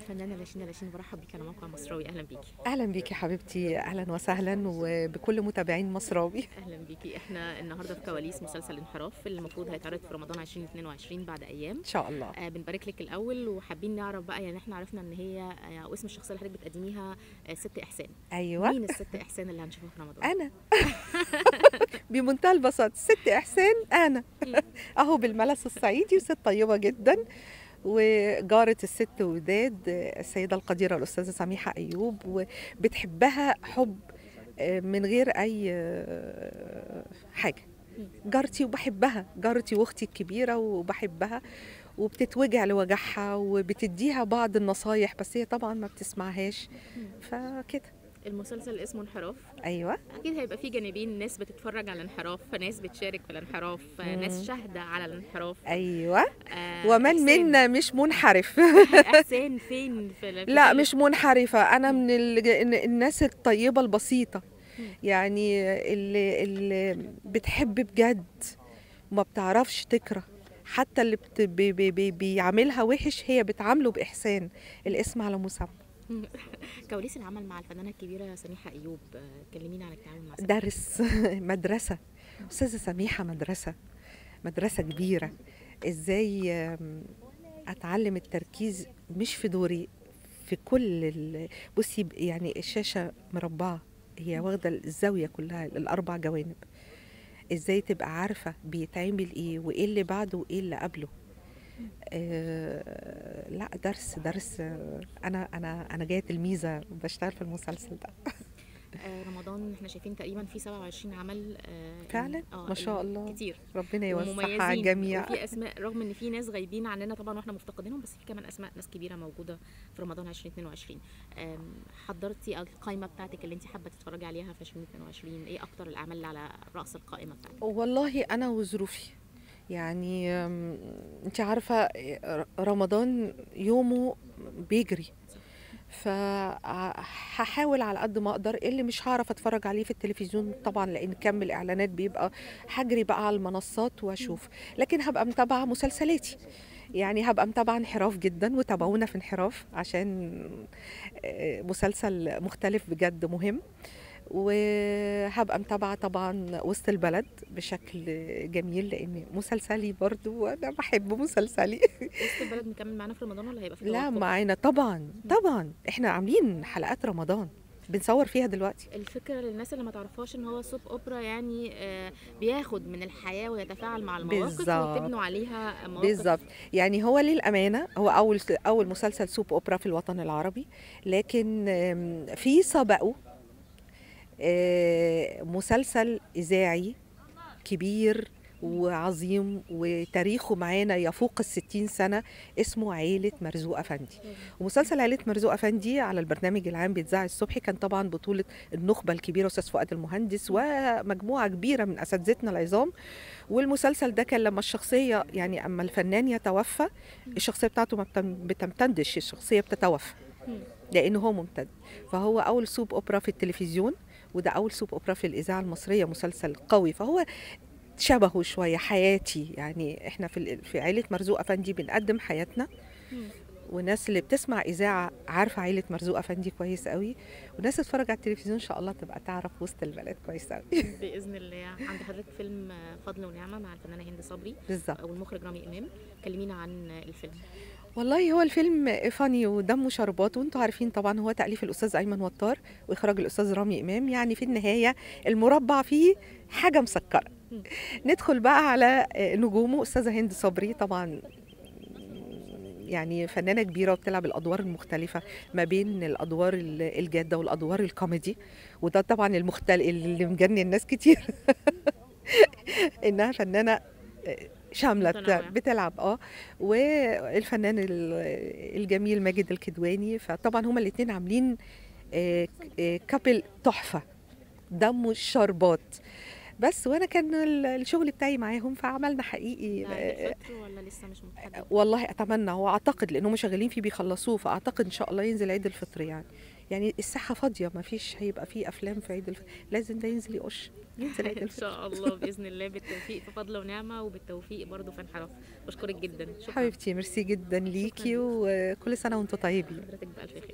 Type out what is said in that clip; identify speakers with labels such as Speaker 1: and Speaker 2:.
Speaker 1: الفنانه لاشين لاشين برحب بيك على موقع مصراوي اهلا بيكي
Speaker 2: اهلا بيكي حبيبتي اهلا وسهلا وبكل متابعين مصراوي
Speaker 1: اهلا بيكي احنا النهارده في كواليس مسلسل انحراف اللي المفروض هيتعرض في رمضان 2022 بعد ايام
Speaker 2: ان شاء الله
Speaker 1: آه بنبارك لك الاول وحابين نعرف بقى يعني احنا عرفنا ان هي آه، او اسم الشخصيه اللي حضرتك بتقدميها آه ست احسان
Speaker 2: ايوه
Speaker 1: مين الست احسان اللي هنشوفها في رمضان
Speaker 2: انا بمنتهى البساطه ست احسان انا اهو بالملس الصعيدي وست طيبه جدا وجارة الست وداد السيدة القديرة الأستاذة سميحة أيوب وبتحبها حب آه، من غير أي آه، حاجة جارتي وبحبها جارتي واختي الكبيرة وبحبها وبتتوجع لوجعها وبتديها بعض النصايح بس هي طبعا ما بتسمعهاش فكده
Speaker 1: المسلسل اسمه انحراف
Speaker 2: ايوه
Speaker 1: اكيد هيبقى فيه جانبين ناس بتتفرج على الانحراف ناس بتشارك في الانحراف آه، ناس
Speaker 2: مم.
Speaker 1: شاهده على الانحراف
Speaker 2: ايوه
Speaker 1: آه،
Speaker 2: ومن
Speaker 1: إحسان.
Speaker 2: منا مش منحرف
Speaker 1: احسان فين في في
Speaker 2: لا
Speaker 1: كل-
Speaker 2: مش منحرفة أنا من ال- الناس الطيبة البسيطة
Speaker 1: مم.
Speaker 2: يعني اللي, اللي بتحب بجد وما بتعرفش تكره حتى اللي بت بي بي بي بيعملها وحش هي بتعامله بإحسان الاسم على مسمى
Speaker 1: كواليس العمل مع الفنانه الكبيره سميحه ايوب آه، كلمينا عن التعاون مع سميحة.
Speaker 2: درس مدرسة أستاذة سميحة مدرسة مدرسة كبيرة إزاي آم، أتعلم التركيز مش في دوري في كل ال- بصي ب- يعني الشاشة مربعة هي واخدة الزاوية كلها الأربع جوانب إزاي تبقى عارفة بيتعمل إيه وإيه اللي بعده وإيه اللي قبله آه لا درس درس آه، انا انا انا جايه تلميذه بشتغل في المسلسل ده
Speaker 1: آه، رمضان احنا شايفين تقريبا في 27 عمل آه،
Speaker 2: فعلا؟
Speaker 1: آه،
Speaker 2: ما شاء
Speaker 1: ال-
Speaker 2: الله.
Speaker 1: كتير
Speaker 2: ربنا يوسعها على
Speaker 1: ومميزين
Speaker 2: الجميع
Speaker 1: وفي اسماء رغم ان في ناس غايبين عننا طبعا واحنا مفتقدينهم بس في كمان اسماء ناس كبيره موجوده في رمضان 2022 آم، حضرتي القائمه بتاعتك اللي انت حابه تتفرجي عليها في 2022 ايه اكتر الاعمال اللي على راس القائمه بتاعتك
Speaker 2: والله انا وظروفي يعني أم، انت عارفه ر- رمضان يومه بيجري فهحاول على قد ما اقدر اللي مش هعرف اتفرج عليه في التلفزيون طبعا لان كم الاعلانات بيبقى هجري بقى على المنصات واشوف لكن هبقى متابعه مسلسلاتي يعني هبقى متابعه انحراف جدا وتابعونا في انحراف عشان آه، مسلسل مختلف بجد مهم وهبقى متابعة طبعا وسط البلد بشكل جميل لأن مسلسلي برضو وأنا بحب مسلسلي
Speaker 1: وسط البلد مكمل معانا في رمضان ولا هيبقى في
Speaker 2: لا
Speaker 1: توقف؟
Speaker 2: معانا طبعا طبعا احنا عاملين حلقات رمضان بنصور فيها دلوقتي
Speaker 1: الفكره للناس اللي ما تعرفهاش ان هو سوب اوبرا يعني آه، بياخد من الحياه ويتفاعل مع المواقف
Speaker 2: بالظبط.
Speaker 1: وتبنوا عليها مواقف
Speaker 2: بالظبط يعني هو للأمانة هو أول أول مسلسل سوب أوبرا في الوطن العربي لكن آم، في سبقه آه، مسلسل إذاعي كبير وعظيم وتاريخه معانا يفوق الستين سنة اسمه عيلة مرزوق أفندي ومسلسل عيلة مرزوق أفندي على البرنامج العام بيتذاع الصبح كان طبعا بطولة النخبة الكبيرة أستاذ فؤاد المهندس ومجموعة كبيرة من أساتذتنا العظام والمسلسل ده كان لما الشخصية يعني أما الفنان يتوفى الشخصية بتاعته ما بتم- بتمتدش الشخصية بتتوفى
Speaker 1: مم.
Speaker 2: لأنه هو ممتد فهو أول سوب أوبرا في التلفزيون وده أول سوب أوبرا في الإذاعة المصرية مسلسل قوي فهو شبهه شوية حياتي يعني احنا في ال- في عيلة مرزوق أفندي بنقدم حياتنا
Speaker 1: مم.
Speaker 2: والناس اللي بتسمع إذاعة عارفة عيلة مرزوق أفندي كويس قوي والناس اللي تتفرج على التلفزيون إن شاء الله تبقى تعرف وسط البلد كويس قوي
Speaker 1: باذن الله عند حضرتك فيلم آه، فضل ونعمه مع الفنانه هند صبري
Speaker 2: بالظبط
Speaker 1: والمخرج رامي امام كلمينا عن الفيلم
Speaker 2: والله هو الفيلم فاني ودمه شربات وانتوا عارفين طبعا هو تأليف الأستاذ أيمن وطار وإخراج الأستاذ رامي إمام يعني في النهاية المربع فيه حاجة مسكرة
Speaker 1: مم.
Speaker 2: ندخل بقى على نجومه أستاذة هند صبري طبعا يعني فنانة كبيرة وبتلعب الأدوار المختلفة ما بين الأدوار ال- الجادة والأدوار الكوميدي وده طبعا المختلف اللي مجنن الناس كتير إنها فنانة شاملة بتاع-
Speaker 1: متنوعة.
Speaker 2: بتلعب اه والفنان ال- الجميل ماجد الكدواني فطبعا هما الاتنين عاملين آه، آه، كابل تحفة دمه الشربات بس وانا كان ال- الشغل بتاعي معاهم فعملنا حقيقي
Speaker 1: ده
Speaker 2: آه،
Speaker 1: الفطر ولا لسه مش متحدد
Speaker 2: والله اتمنى واعتقد لانهم شغالين فيه بيخلصوه فاعتقد ان شاء الله ينزل عيد الفطر يعني يعني الساحه فاضيه ما فيش هيبقى فيه افلام في عيد الفطر لازم ده ينزل يقش ينزل عيد
Speaker 1: ان
Speaker 2: الفطر
Speaker 1: شاء الله باذن الله بالتوفيق في فضل ونعمه وبالتوفيق برضو في انحراف بشكرك جدا شكرا
Speaker 2: حبيبتي ميرسي جدا ليكي وكل سنه وانتم طيبين
Speaker 1: حضرتك بالف خير